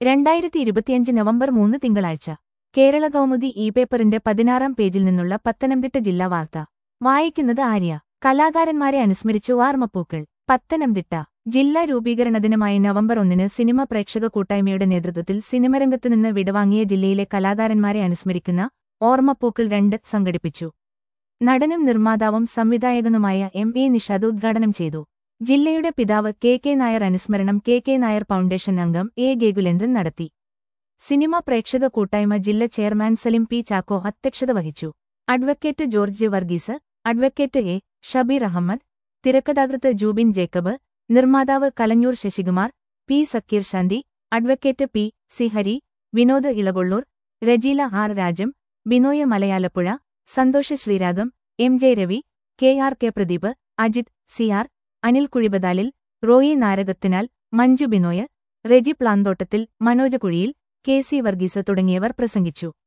രണ്ടായിരത്തി ഇരുപത്തിയഞ്ച് നവംബർ മൂന്ന് തിങ്കളാഴ്ച കേരള കൗമുദി ഇ പേപ്പറിന്റെ പതിനാറാം പേജിൽ നിന്നുള്ള പത്തനംതിട്ട ജില്ലാ വാർത്ത വായിക്കുന്നത് ആര്യ കലാകാരന്മാരെ അനുസ്മരിച്ചു വാർമപ്പൂക്കൾ പത്തനംതിട്ട ജില്ലാ രൂപീകരണ ദിനമായ നവംബർ ഒന്നിന് സിനിമ പ്രേക്ഷക കൂട്ടായ്മയുടെ നേതൃത്വത്തിൽ സിനിമരംഗത്ത് നിന്ന് വിടവാങ്ങിയ ജില്ലയിലെ കലാകാരന്മാരെ അനുസ്മരിക്കുന്ന ഓർമ്മപ്പൂക്കൾ രണ്ട് സംഘടിപ്പിച്ചു നടനും നിർമ്മാതാവും സംവിധായകനുമായ എം എ നിഷാദ് ഉദ്ഘാടനം ചെയ്തു ജില്ലയുടെ പിതാവ് കെ കെ നായർ അനുസ്മരണം കെ കെ നായർ ഫൗണ്ടേഷൻ അംഗം എ ഗേകുലേന്ദ്രൻ നടത്തി സിനിമ പ്രേക്ഷക കൂട്ടായ്മ ജില്ല ചെയർമാൻ സലിം പി ചാക്കോ അധ്യക്ഷത വഹിച്ചു advocate George Varghese advocate A Shabeer Ahmed തിരക്കഥാകൃത്ത് ജൂബിൻ ജേക്കബ് നിർമ്മാതാവ് Kalanjoor Sasikumar P Sakeer Shanthi advocate P C Hari Vinod Elakollur Rajeela R Rajam Binoy Malayalappuzha Santhosh Sreeragam M J Ravi K R K Pradeep Ajith C R Anil Kuzhibadalil Roy Narakathinal Manju Binoy Reji Planthottathil Manoj Kuzhiyil K C Varghese തുടങ്ങിയവർ പ്രസംഗിച്ചു